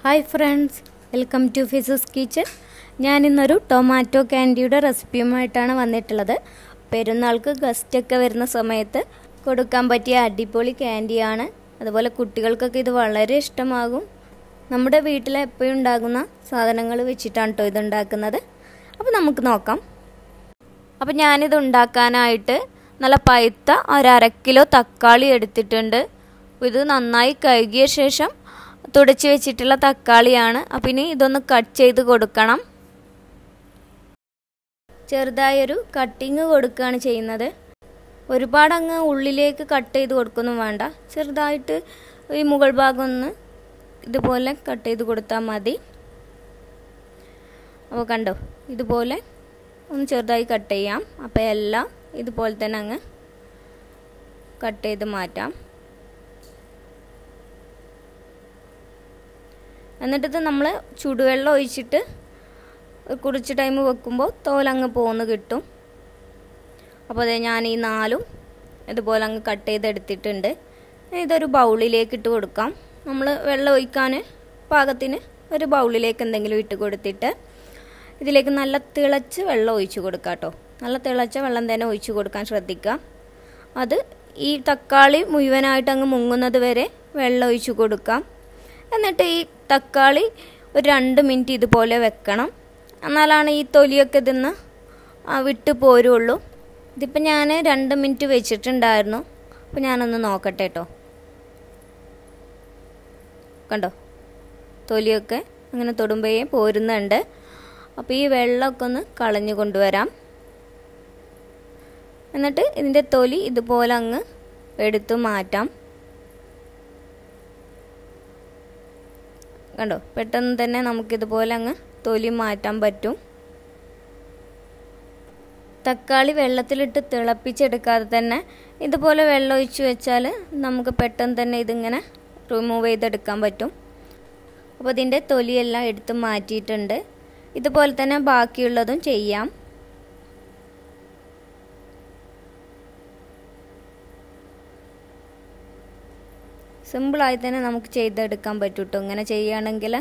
hi friends welcome to Fizas kitchen ഞാൻ ഇന്നൊരു tomato ക്യാൻഡിയുടെ റെസിപ്പിയുമായിട്ടാണ് വന്നിട്ടുള്ളത് പെരുന്നാൾക്ക് ഗസ്റ്റൊക്കെ വരുന്ന സമയത്ത് കൊടുക്കാൻ പറ്റിയ അടിപൊളി ക്യാൻഡിയാണ് അതുപോലെ കുട്ടികൾക്കൊക്കെ ഇത് വളരെ ഇഷ്ടമാകും നമ്മുടെ വീട്ടിൽ എപ്പോഴും ഉണ്ടാകുന്ന സാധനങ്ങൾ വെച്ചിട്ടാണ് കേട്ടോ ഇത് ഉണ്ടാക്കുന്നത് അപ്പോൾ നമുക്ക് നോക്കാം അപ്പോൾ ഞാനിത് ഉണ്ടാക്കാനായിട്ട് നല്ല പഴുത്ത ഒരു അര കിലോ തക്കാളി എടുത്തിട്ടുണ്ട് ഇത് നന്നായി കഴുകിയ ശേഷം തുടച്ച് വെച്ചിട്ടുള്ള തക്കാളിയാണ് അപ്പം ഇനി ഇതൊന്ന് കട്ട് ചെയ്ത് കൊടുക്കണം ചെറുതായൊരു കട്ടിങ് കൊടുക്കുകയാണ് ചെയ്യുന്നത് ഒരുപാട് അങ്ങ് ഉള്ളിലേക്ക് കട്ട് ചെയ്ത് കൊടുക്കൊന്നും വേണ്ട ചെറുതായിട്ട് ഈ മുകൾ ഭാഗം ഒന്ന് ഇതുപോലെ കട്ട് ചെയ്ത് കൊടുത്താൽ മതി അപ്പോൾ കണ്ടോ ഇതുപോലെ ഒന്ന് ചെറുതായി കട്ട് ചെയ്യാം അപ്പോൾ എല്ലാം ഇതുപോലെ തന്നെ അങ്ങ് കട്ട് ചെയ്ത് മാറ്റാം എന്നിട്ടിത് നമ്മൾ ചൂടുവെള്ളം ഒഴിച്ചിട്ട് കുറച്ച് ടൈം വെക്കുമ്പോൾ തോലങ്ങ് പോന്ന് കിട്ടും അപ്പോൾ അതെ ഞാൻ ഈ നാലും ഇതുപോലെ അങ്ങ് കട്ട് ചെയ്തെടുത്തിട്ടുണ്ട് ഇതൊരു ബൗളിലേക്ക് ഇട്ട് കൊടുക്കാം നമ്മൾ വെള്ളം ഒഴിക്കാൻ പാകത്തിന് ഒരു ബൗളിലേക്ക് എന്തെങ്കിലും ഇട്ട് കൊടുത്തിട്ട് ഇതിലേക്ക് നല്ല തിളച്ച് വെള്ളം ഒഴിച്ച് കൊടുക്കാം കേട്ടോ നല്ല തിളച്ച വെള്ളം തന്നെ ഒഴിച്ച് കൊടുക്കാൻ ശ്രദ്ധിക്കുക അത് ഈ തക്കാളി മുഴുവനായിട്ട് അങ്ങ് മുങ്ങുന്നത് വരെ വെള്ളം ഒഴിച്ച് കൊടുക്കാം എന്നിട്ട് ഈ തക്കാളി ഒരു രണ്ട് മിനിറ്റ് ഇതുപോലെ വെക്കണം എന്നാലാണ് ഈ തൊലിയൊക്കെ ഇതിന്ന് വിട്ട് പോരുള്ളൂ ഇതിപ്പോൾ ഞാൻ രണ്ട് മിനിറ്റ് വെച്ചിട്ടുണ്ടായിരുന്നു അപ്പോൾ ഞാനൊന്ന് നോക്കട്ടെ കേട്ടോ കണ്ടോ തൊലിയൊക്കെ അങ്ങനെ തൊടുമ്പോഴേ പോരുന്നുണ്ട് അപ്പോൾ ഈ വെള്ളമൊക്കെ ഒന്ന് കളഞ്ഞു കൊണ്ടുവരാം എന്നിട്ട് ഇതിൻ്റെ തൊലി ഇതുപോലെ അങ്ങ് എടുത്തു മാറ്റാം കണ്ടോ പെട്ടെന്ന് തന്നെ നമുക്കിതുപോലെ അങ്ങ് തൊലി മാറ്റാൻ പറ്റും തക്കാളി വെള്ളത്തിലിട്ട് തിളപ്പിച്ചെടുക്കാതെ തന്നെ ഇതുപോലെ വെള്ളം ഒഴിച്ച് വെച്ചാൽ നമുക്ക് പെട്ടെന്ന് തന്നെ ഇതിങ്ങനെ റിമൂവ് ചെയ്തെടുക്കാൻ പറ്റും അപ്പോൾ ഇതിൻ്റെ തൊലിയെല്ലാം എടുത്ത് മാറ്റിയിട്ടുണ്ട് ഇതുപോലെ തന്നെ ബാക്കിയുള്ളതും ചെയ്യാം സിമ്പിളായി തന്നെ നമുക്ക് ചെയ്തെടുക്കാൻ പറ്റും കേട്ടോ ഇങ്ങനെ ചെയ്യുകയാണെങ്കിൽ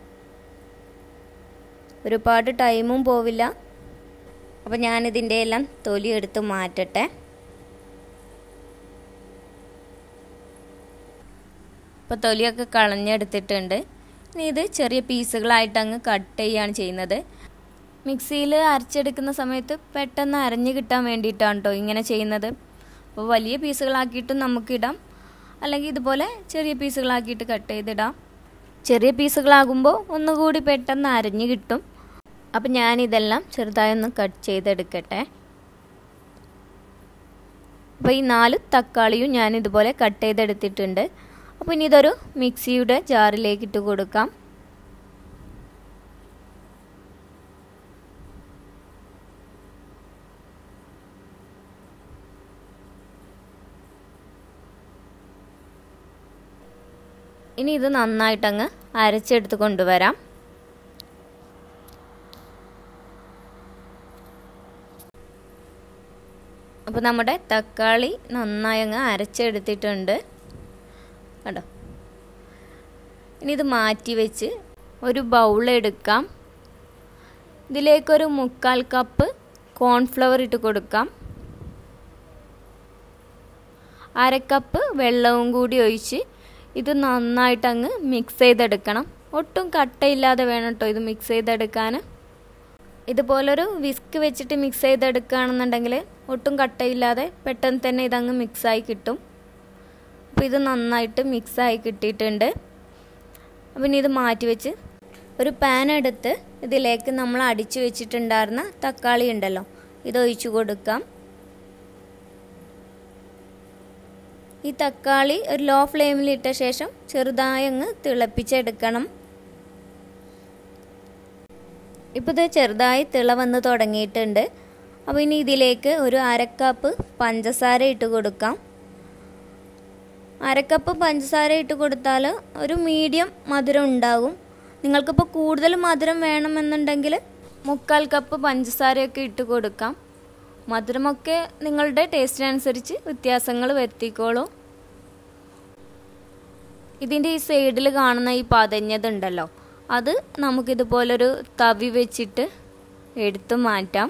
ഒരുപാട് ടൈമും പോവില്ല അപ്പോൾ ഞാനിതിൻ്റെ എല്ലാം തൊലി എടുത്ത് മാറ്റട്ടെ ഇപ്പോൾ തൊലിയൊക്കെ കളഞ്ഞെടുത്തിട്ടുണ്ട് ഇനി ഇത് ചെറിയ പീസുകളായിട്ട് അങ്ങ് കട്ട് ചെയ്യുകയാണ് ചെയ്യുന്നത് മിക്സിയിൽ അരച്ചെടുക്കുന്ന സമയത്ത് പെട്ടെന്ന് അരഞ്ഞ് കിട്ടാൻ വേണ്ടിയിട്ടാണ് കേട്ടോ ഇങ്ങനെ ചെയ്യുന്നത് അപ്പോൾ വലിയ പീസുകളാക്കിയിട്ടും നമുക്കിടാം അല്ലെങ്കിൽ ഇതുപോലെ ചെറിയ പീസുകളാക്കിയിട്ട് കട്ട് ചെയ്തിടാം ചെറിയ പീസുകളാകുമ്പോൾ ഒന്നുകൂടി പെട്ടെന്ന് അരഞ്ഞു കിട്ടും അപ്പം ഞാനിതെല്ലാം ചെറുതായി ഒന്ന് കട്ട് ചെയ്തെടുക്കട്ടെ അപ്പോൾ ഈ നാല് തക്കാളിയും ഞാൻ ഇതുപോലെ കട്ട് ചെയ്തെടുത്തിട്ടുണ്ട് അപ്പോൾ ഇനി ഇതൊരു മിക്സിയുടെ ജാറിലേക്ക് ഇട്ട് കൊടുക്കാം ഇനി ഇത് നന്നായിട്ടങ്ങ് അരച്ചെടുത്ത് കൊണ്ടുവരാം അപ്പോൾ നമ്മുടെ തക്കാളി നന്നായി അങ്ങ് അരച്ചെടുത്തിട്ടുണ്ട് കണ്ടോ ഇനി ഇത് മാറ്റി വെച്ച് ഒരു ബൗൾ എടുക്കാം ഇതിലേക്കൊരു മുക്കാൽ കപ്പ് കോൺഫ്ലവർ ഇട്ട് കൊടുക്കാം അരക്കപ്പ് വെള്ളവും കൂടി ഒഴിച്ച് ഇത് നന്നായിട്ട് അങ്ങ് മിക്സ് ചെയ്തെടുക്കണം ഒട്ടും കട്ടയില്ലാതെ വേണം കേട്ടോ ഇത് മിക്സ് ചെയ്തെടുക്കാൻ ഇതുപോലൊരു വിസ്ക് വെച്ചിട്ട് മിക്സ് ചെയ്തെടുക്കുകയാണെന്നുണ്ടെങ്കിൽ ഒട്ടും കട്ടയില്ലാതെ പെട്ടെന്ന് തന്നെ ഇതങ്ങ് മിക്സായി കിട്ടും അപ്പോൾ ഇത് നന്നായിട്ട് മിക്സായി കിട്ടിയിട്ടുണ്ട് അപ്പം ഇനി ഇത് മാറ്റി വെച്ച് ഒരു പാൻ എടുത്ത് ഇതിലേക്ക് നമ്മൾ അടിച്ചു വെച്ചിട്ടുണ്ടായിരുന്ന തക്കാളി ഉണ്ടല്ലോ ഇത് ഒഴിച്ചു കൊടുക്കാം ഈ തക്കാളി ഒരു ലോ ഫ്ലെയിമിൽ ഇട്ട ശേഷം ചെറുതായി അങ്ങ് തിളപ്പിച്ചെടുക്കണം ഇപ്പോൾ ഇത് ചെറുതായി തിള വന്ന് തുടങ്ങിയിട്ടുണ്ട് അപ്പോൾ ഇനി ഇതിലേക്ക് ഒരു അരക്കപ്പ് പഞ്ചസാര ഇട്ട് കൊടുക്കാം അരക്കപ്പ് പഞ്ചസാര ഇട്ട് കൊടുത്താൽ ഒരു മീഡിയം മധുരം ഉണ്ടാകും നിങ്ങൾക്കിപ്പോൾ കൂടുതൽ മധുരം വേണമെന്നുണ്ടെങ്കിൽ മുക്കാൽ കപ്പ് പഞ്ചസാരയൊക്കെ ഇട്ട് കൊടുക്കാം മധുരമൊക്കെ നിങ്ങളുടെ ടേസ്റ്റിനനുസരിച്ച് വ്യത്യാസങ്ങൾ വരുത്തിക്കോളൂ ഇതിൻ്റെ ഈ സൈഡിൽ കാണുന്ന ഈ പതഞ്ഞതുണ്ടല്ലോ അത് നമുക്കിതുപോലൊരു തവി വെച്ചിട്ട് എടുത്തു മാറ്റാം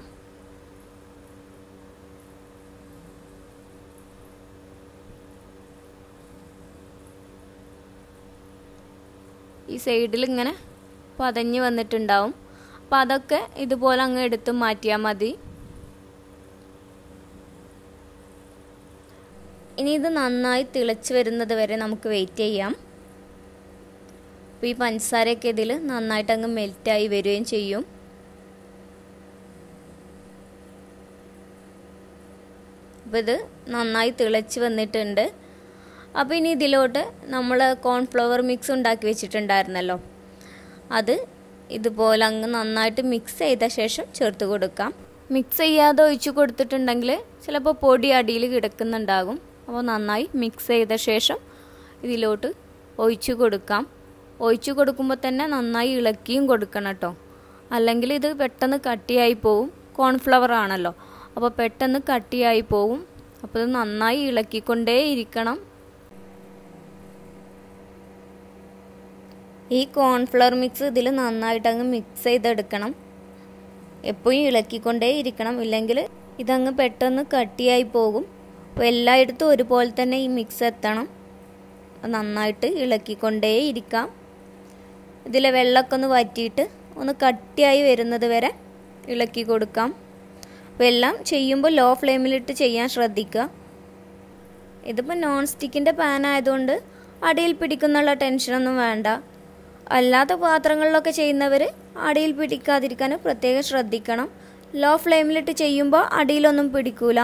ഈ സൈഡിൽ ഇങ്ങനെ പതഞ്ഞ് വന്നിട്ടുണ്ടാവും അപ്പം അതൊക്കെ ഇതുപോലെ അങ്ങ് എടുത്ത് മാറ്റിയാൽ മതി ഇനി ഇത് നന്നായി തിളച്ച് വരുന്നത് വരെ നമുക്ക് വെയിറ്റ് ചെയ്യാം അപ്പോൾ ഈ പഞ്ചസാരയൊക്കെ ഇതിൽ നന്നായിട്ട് അങ്ങ് മെൽറ്റായി വരികയും ചെയ്യും അപ്പോൾ ഇത് നന്നായി തിളച്ച് വന്നിട്ടുണ്ട് അപ്പോൾ ഇനി ഇതിലോട്ട് നമ്മൾ കോൺഫ്ലവർ മിക്സ് ഉണ്ടാക്കി വെച്ചിട്ടുണ്ടായിരുന്നല്ലോ അത് ഇതുപോലെ അങ്ങ് നന്നായിട്ട് മിക്സ് ചെയ്ത ശേഷം ചേർത്ത് കൊടുക്കാം മിക്സ് ചെയ്യാതെ ഒഴിച്ചു കൊടുത്തിട്ടുണ്ടെങ്കിൽ ചിലപ്പോൾ പൊടി അടിയിൽ കിടക്കുന്നുണ്ടാകും അപ്പോൾ നന്നായി മിക്സ് ചെയ്ത ശേഷം ഇതിലോട്ട് ഒഴിച്ചു കൊടുക്കാം ഒഴിച്ചു കൊടുക്കുമ്പോൾ തന്നെ നന്നായി ഇളക്കിയും കൊടുക്കണം കേട്ടോ അല്ലെങ്കിൽ ഇത് പെട്ടെന്ന് കട്ടിയായി പോവും കോൺഫ്ലവർ ആണല്ലോ അപ്പോൾ പെട്ടെന്ന് കട്ടിയായി പോവും അപ്പോൾ ഇത് നന്നായി ഇളക്കിക്കൊണ്ടേ ഇരിക്കണം ഈ കോൺഫ്ലവർ മിക്സ് ഇതിൽ നന്നായിട്ട് അങ്ങ് മിക്സ് ചെയ്തെടുക്കണം എപ്പോഴും ഇളക്കിക്കൊണ്ടേ ഇരിക്കണം ഇല്ലെങ്കിൽ ഇതങ്ങ് പെട്ടെന്ന് കട്ടിയായി പോകും അപ്പോൾ എല്ലായിടത്തും ഒരുപോലെ തന്നെ ഈ മിക്സ് എത്തണം നന്നായിട്ട് ഇളക്കിക്കൊണ്ടേ ഇരിക്കാം ഇതിലെ വെള്ളമൊക്കെ ഒന്ന് വറ്റിയിട്ട് ഒന്ന് കട്ടിയായി വരുന്നത് വരെ ഇളക്കി കൊടുക്കാം അപ്പോൾ എല്ലാം ചെയ്യുമ്പോൾ ലോ ഫ്ലെയിമിലിട്ട് ചെയ്യാൻ ശ്രദ്ധിക്കുക ഇതിപ്പോൾ നോൺ സ്റ്റിക്കിൻ്റെ പാൻ ആയതുകൊണ്ട് അടിയിൽ പിടിക്കുന്നുള്ള ടെൻഷനൊന്നും വേണ്ട അല്ലാത്ത പാത്രങ്ങളിലൊക്കെ ചെയ്യുന്നവർ അടിയിൽ പിടിക്കാതിരിക്കാൻ പ്രത്യേകം ശ്രദ്ധിക്കണം ലോ ഫ്ലെയിമിലിട്ട് ചെയ്യുമ്പോൾ അടിയിലൊന്നും പിടിക്കൂല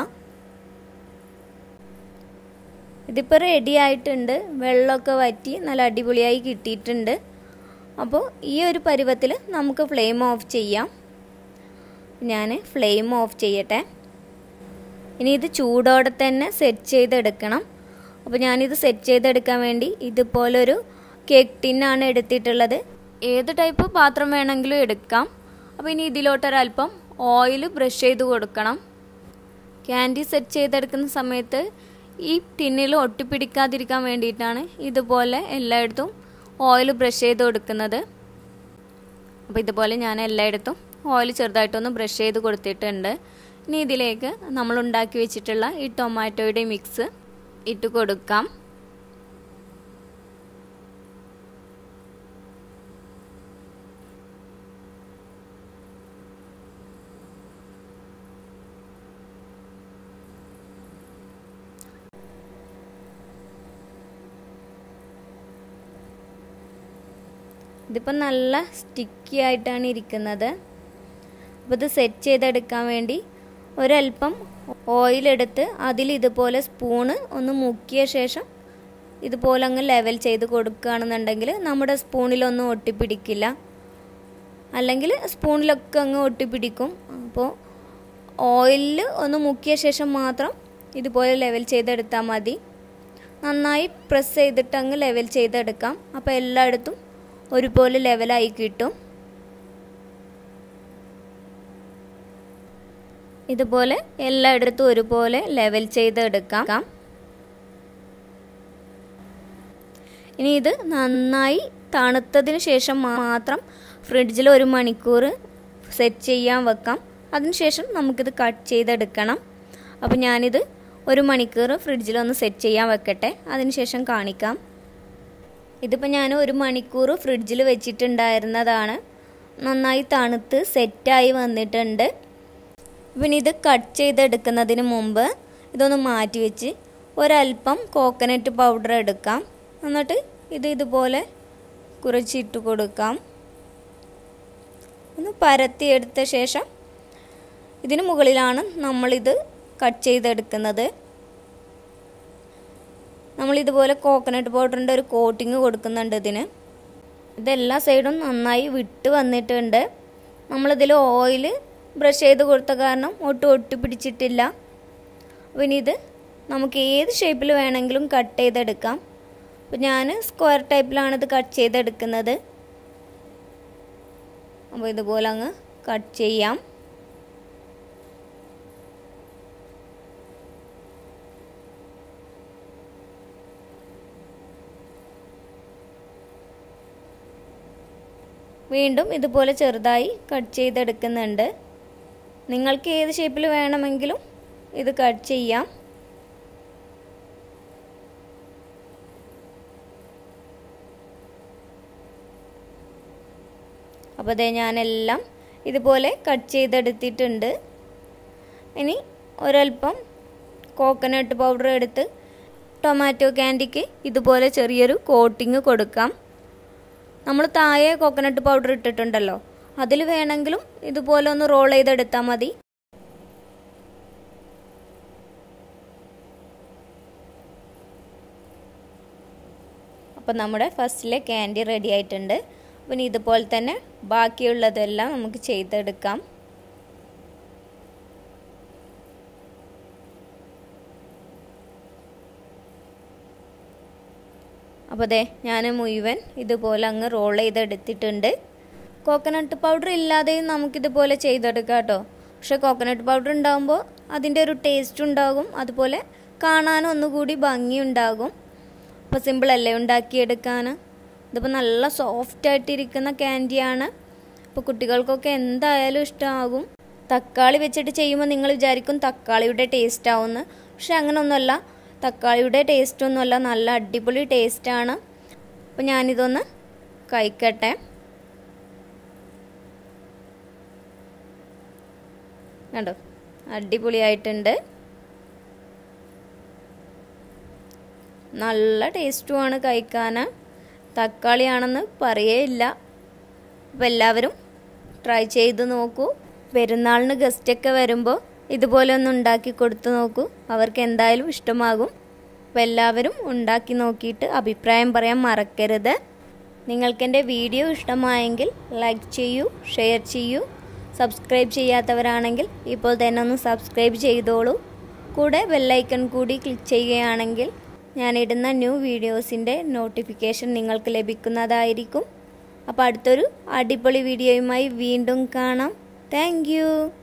ഇതിപ്പോൾ റെഡി ആയിട്ടുണ്ട് വെള്ളമൊക്കെ വറ്റി നല്ല അടിപൊളിയായി കിട്ടിയിട്ടുണ്ട് അപ്പോൾ ഈ ഒരു പരുവത്തിൽ നമുക്ക് ഫ്ലെയിം ഓഫ് ചെയ്യാം ഞാൻ ഫ്ലെയിം ഓഫ് ചെയ്യട്ടെ ഇനി ഇത് ചൂടോടെ തന്നെ സെറ്റ് ചെയ്തെടുക്കണം അപ്പോൾ ഞാനിത് സെറ്റ് ചെയ്തെടുക്കാൻ വേണ്ടി ഇതുപോലൊരു കേക്ക് ടിന്നാണ് എടുത്തിട്ടുള്ളത് ഏത് ടൈപ്പ് പാത്രം വേണമെങ്കിലും എടുക്കാം അപ്പോൾ ഇനി ഇതിലോട്ടൊരല്പം ഓയിൽ ബ്രഷ് ചെയ്ത് കൊടുക്കണം ക്യാൻഡി സെറ്റ് ചെയ്തെടുക്കുന്ന സമയത്ത് ഈ ടിന്നിൽ ഒട്ടിപ്പിടിക്കാതിരിക്കാൻ വേണ്ടിയിട്ടാണ് ഇതുപോലെ എല്ലായിടത്തും ഓയിൽ ബ്രഷ് ചെയ്ത് കൊടുക്കുന്നത് അപ്പോൾ ഇതുപോലെ ഞാൻ എല്ലായിടത്തും ഓയിൽ ചെറുതായിട്ടൊന്ന് ബ്രഷ് ചെയ്ത് കൊടുത്തിട്ടുണ്ട് ഇനി ഇതിലേക്ക് നമ്മൾ ഉണ്ടാക്കി വെച്ചിട്ടുള്ള ഈ ടൊമാറ്റോയുടെ മിക്സ് ഇട്ട് കൊടുക്കാം ഇതിപ്പോൾ നല്ല സ്റ്റിക്കി ആയിട്ടാണ് ഇരിക്കുന്നത് അപ്പോൾ ഇത് സെറ്റ് ചെയ്തെടുക്കാൻ വേണ്ടി ഒരല്പം ഓയിലെടുത്ത് അതിൽ ഇതുപോലെ സ്പൂണ് ഒന്ന് മുക്കിയ ശേഷം ഇതുപോലെ അങ്ങ് ലെവൽ ചെയ്ത് കൊടുക്കുകയാണെന്നുണ്ടെങ്കിൽ നമ്മുടെ സ്പൂണിലൊന്നും ഒട്ടിപ്പിടിക്കില്ല അല്ലെങ്കിൽ സ്പൂണിലൊക്കെ അങ്ങ് ഒട്ടിപ്പിടിക്കും അപ്പോൾ ഓയിലിൽ ഒന്ന് മുക്കിയ ശേഷം മാത്രം ഇതുപോലെ ലെവൽ ചെയ്തെടുത്താൽ മതി നന്നായി പ്രസ് ചെയ്തിട്ട് അങ്ങ് ലെവൽ ചെയ്തെടുക്കാം അപ്പോൾ എല്ലായിടത്തും ഒരുപോലെ ലെവലായി കിട്ടും ഇതുപോലെ എല്ലായിടത്തും ഒരുപോലെ ലെവൽ ചെയ്തെടുക്കാം ഇനി ഇത് നന്നായി തണുത്തതിന് ശേഷം മാത്രം ഫ്രിഡ്ജിൽ ഒരു മണിക്കൂർ സെറ്റ് ചെയ്യാൻ വെക്കാം അതിനുശേഷം നമുക്കിത് കട്ട് ചെയ്തെടുക്കണം അപ്പോൾ ഞാനിത് ഒരു മണിക്കൂർ ഫ്രിഡ്ജിലൊന്ന് സെറ്റ് ചെയ്യാൻ വെക്കട്ടെ അതിനുശേഷം കാണിക്കാം ഇതിപ്പോൾ ഞാൻ ഒരു മണിക്കൂർ ഫ്രിഡ്ജിൽ വെച്ചിട്ടുണ്ടായിരുന്നതാണ് നന്നായി തണുത്ത് സെറ്റായി വന്നിട്ടുണ്ട് പിന്നെ ഇത് കട്ട് ചെയ്തെടുക്കുന്നതിന് മുമ്പ് ഇതൊന്ന് മാറ്റി വെച്ച് ഒരല്പം കോക്കനട്ട് പൗഡർ എടുക്കാം എന്നിട്ട് ഇത് ഇതുപോലെ കുറച്ചിട്ട് കൊടുക്കാം ഒന്ന് പരത്തിയെടുത്ത ശേഷം ഇതിന് മുകളിലാണ് നമ്മളിത് കട്ട് ചെയ്തെടുക്കുന്നത് നമ്മൾ ഇതുപോലെ കോക്കനട്ട് പൗഡറിൻ്റെ ഒരു കോട്ടിങ് കൊടുക്കുന്നുണ്ട് ഇതിന് ഇതെല്ലാ സൈഡും നന്നായി വിട്ട് വന്നിട്ടുണ്ട് നമ്മളിതിൽ ഓയിൽ ബ്രഷ് ചെയ്ത് കൊടുത്ത കാരണം ഒട്ടും ഒട്ടി പിടിച്ചിട്ടില്ല പിന്നെ ഇത് നമുക്ക് ഏത് ഷേപ്പിൽ വേണമെങ്കിലും കട്ട് ചെയ്തെടുക്കാം അപ്പോൾ ഞാൻ സ്ക്വയർ ടൈപ്പിലാണ് ഇത് കട്ട് ചെയ്തെടുക്കുന്നത് അപ്പോൾ ഇതുപോലെ അങ്ങ് കട്ട് ചെയ്യാം വീണ്ടും ഇതുപോലെ ചെറുതായി കട്ട് ചെയ്തെടുക്കുന്നുണ്ട് നിങ്ങൾക്ക് ഏത് ഷേപ്പിൽ വേണമെങ്കിലും ഇത് കട്ട് ചെയ്യാം അപ്പോൾ അതേ ഞാനെല്ലാം ഇതുപോലെ കട്ട് ചെയ്തെടുത്തിട്ടുണ്ട് ഇനി ഒരൽപ്പം കോക്കനട്ട് പൗഡർ എടുത്ത് ടൊമാറ്റോ ക്യാൻഡിക്ക് ഇതുപോലെ ചെറിയൊരു കോട്ടിങ് കൊടുക്കാം നമ്മൾ താഴെ കോക്കനട്ട് പൗഡർ ഇട്ടിട്ടുണ്ടല്ലോ അതിൽ വേണമെങ്കിലും ഇതുപോലെ ഒന്ന് റോൾ ചെയ്തെടുത്താൽ മതി അപ്പോൾ നമ്മുടെ ഫസ്റ്റിലെ ക്യാൻഡി റെഡി ആയിട്ടുണ്ട് പിന്നെ ഇതുപോലെ തന്നെ ബാക്കിയുള്ളതെല്ലാം നമുക്ക് ചെയ്തെടുക്കാം അപ്പോൾ അതെ ഞാൻ മുഴുവൻ ഇതുപോലെ അങ്ങ് റോൾ ചെയ്തെടുത്തിട്ടുണ്ട് കോക്കനട്ട് പൗഡർ ഇല്ലാതെയും നമുക്കിതുപോലെ ചെയ്തെടുക്കാം കേട്ടോ പക്ഷെ കോക്കനട്ട് പൗഡർ ഉണ്ടാകുമ്പോൾ അതിൻ്റെ ഒരു ടേസ്റ്റ് ഉണ്ടാകും അതുപോലെ കാണാനും ഒന്നുകൂടി ഭംഗിയുണ്ടാകും അപ്പോൾ സിമ്പിളല്ലേ ഉണ്ടാക്കിയെടുക്കാൻ ഇതിപ്പോൾ നല്ല സോഫ്റ്റ് ആയിട്ടിരിക്കുന്ന ക്യാൻഡിയാണ് അപ്പോൾ കുട്ടികൾക്കൊക്കെ എന്തായാലും ഇഷ്ടമാകും തക്കാളി വെച്ചിട്ട് ചെയ്യുമ്പോൾ നിങ്ങൾ വിചാരിക്കും തക്കാളിയുടെ ടേസ്റ്റ് ആവുമെന്ന് പക്ഷെ അങ്ങനെയൊന്നുമല്ല തക്കാളിയുടെ ടേസ്റ്റ് ഒന്നുമല്ല നല്ല അടിപൊളി ടേസ്റ്റാണ് അപ്പോൾ ഞാനിതൊന്ന് കഴിക്കട്ടെ കണ്ടോ അടിപൊളിയായിട്ടുണ്ട് നല്ല ടേസ്റ്റുമാണ് കഴിക്കാൻ തക്കാളിയാണെന്ന് പറയേയില്ല അപ്പോൾ എല്ലാവരും ട്രൈ ചെയ്ത് നോക്കൂ പെരുന്നാളിന് ഗസ്റ്റൊക്കെ വരുമ്പോൾ ഇതുപോലെ ഒന്ന് ഉണ്ടാക്കി കൊടുത്തു നോക്കൂ അവർക്ക് എന്തായാലും ഇഷ്ടമാകും അപ്പോൾ എല്ലാവരും ഉണ്ടാക്കി നോക്കിയിട്ട് അഭിപ്രായം പറയാൻ മറക്കരുത് നിങ്ങൾക്കെൻ്റെ വീഡിയോ ഇഷ്ടമായെങ്കിൽ ലൈക്ക് ചെയ്യൂ ഷെയർ ചെയ്യൂ സബ്സ്ക്രൈബ് ചെയ്യാത്തവരാണെങ്കിൽ ഇപ്പോൾ തന്നെ ഒന്ന് സബ്സ്ക്രൈബ് ചെയ്തോളൂ കൂടെ ബെല്ലൈക്കൺ കൂടി ക്ലിക്ക് ചെയ്യുകയാണെങ്കിൽ ഞാനിടുന്ന ന്യൂ വീഡിയോസിൻ്റെ നോട്ടിഫിക്കേഷൻ നിങ്ങൾക്ക് ലഭിക്കുന്നതായിരിക്കും അപ്പോൾ അടുത്തൊരു അടിപൊളി വീഡിയോയുമായി വീണ്ടും കാണാം താങ്ക്